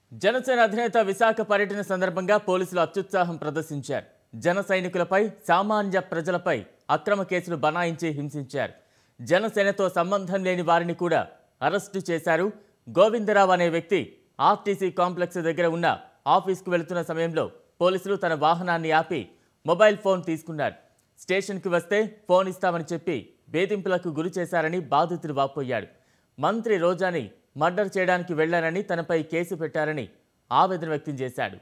జనసేన అధినేత విశాఖ పర్యటన సందర్భంగా పోలీసులు అత్యుత్సాహం ప్రదర్శించారు జన సైనికులపై సామాన్య ప్రజలపై అక్రమ కేసులు బనాయించి హింసించారు జనసేనతో సంబంధం లేని వారిని కూడా అరెస్టు చేశారు గోవిందరావు అనే వ్యక్తి ఆర్టీసీ కాంప్లెక్స్ దగ్గర ఉన్న ఆఫీస్కు వెళుతున్న సమయంలో పోలీసులు తన వాహనాన్ని ఆపి మొబైల్ ఫోన్ తీసుకున్నారు స్టేషన్కి వస్తే ఫోన్ ఇస్తామని చెప్పి వేధింపులకు గురి చేశారని బాధితుడు వాపోయాడు మంత్రి రోజాని మర్డర్ చేయడానికి వెళ్లారని తనపై కేసు పెట్టారని ఆవేదన వ్యక్తం చేశాడు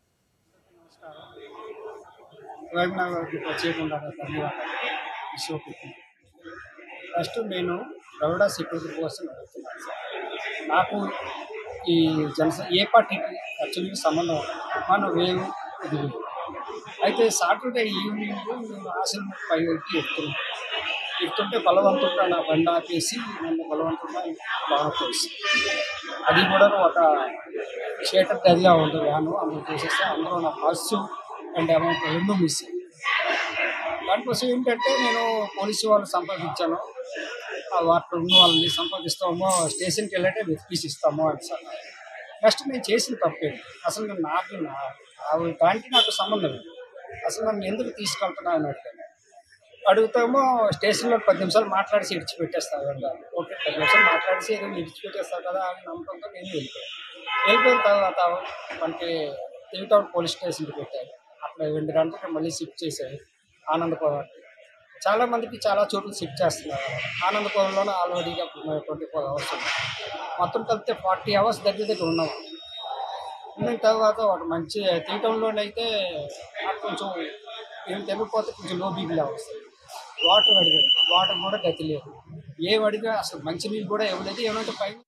వైబ్నగర్కి ప్రత్యేకంగా ధన్యవాదాలు ఈ షోకి ఫస్ట్ నేను ప్రౌఢ సెక్యూరిటీ కోసం అడుగుతున్నాను సార్ నాకు ఈ జనసే ఏ పార్టీకి యాక్చువల్గా సంబంధం మనం వేరు ఇది వేరు. అయితే సాటర్డే ఈవినింగ్ నేను ఆశ్రమం పై వ్యక్తి ఎక్కుతున్నాను ఎక్కుతుంటే బలవంతంగా నా బండి ఆపేసి నన్ను బలవంతంగా బాగా తెలుసు అది కూడా ఒక షేటర్ గదిగా ఉంది వ్యాను అందులో చేసేస్తే అందులో నా బస్సు అండ్ అమౌంట్ రెండు మిస్ అయ్యాయి. దానికోసం ఏంటంటే నేను పోలీసు వాళ్ళు సంపాదించాను ఆ వాటిలో ఉన్న వాళ్ళని సంపాదిస్తామో స్టేషన్కి వెళ్ళంటే వెతికిసి ఇస్తాము అని సార్ నెక్స్ట్ నేను చేసిన తప్పేంటి అసలు నేను నాకు నా- ఆ దానికి నాకు సంబంధం లేదు అసలు నన్ను ఎందుకు తీసుకెళ్తున్నా అని అడిగాను అడుగుతామో స్టేషన్లో పది నిమిషాలు మాట్లాడేసి ఇడిచిపెట్టేస్తాను అన్నారు ఓకే పది నిమిషాలు మాట్లాడేసి ఏదో ఇడిచిపెట్టేస్తావు కదా అని నమ్మకంతో నేను వెళ్ళిపోయాను వెళ్ళిపోయిన తర్వాత మనకి తిరుటౌన్ పోలీస్ స్టేషన్కి పెట్టారు అక్కడ రెండు గంటలకు మళ్ళీ షిఫ్ట్ చేశారు ఆనందపవన్ చాలా మందికి చాలా చోట్ల షిఫ్ట్ చేస్తున్నారు ఆనందపవన్లోనే ఆల్రెడీగా ట్వంటీ ఫోర్ అవర్స్ ఉన్నాయి మొత్తం కలిపితే ఫార్టీ అవర్స్ దగ్గర దగ్గర ఉన్నాం ఉన్న తర్వాత ఒక మంచి తీయటంలోనైతే నాకు కొంచెం ఏం తెలియకపోతే కొంచెం లో బీపీలా వస్తుంది వాటర్ అడిగాడు వాటర్ కూడా గతి లేదు ఏం అడిగా అసలు మంచినీళ్ళు కూడా ఇవ్వలేదు ఏమంటే పైన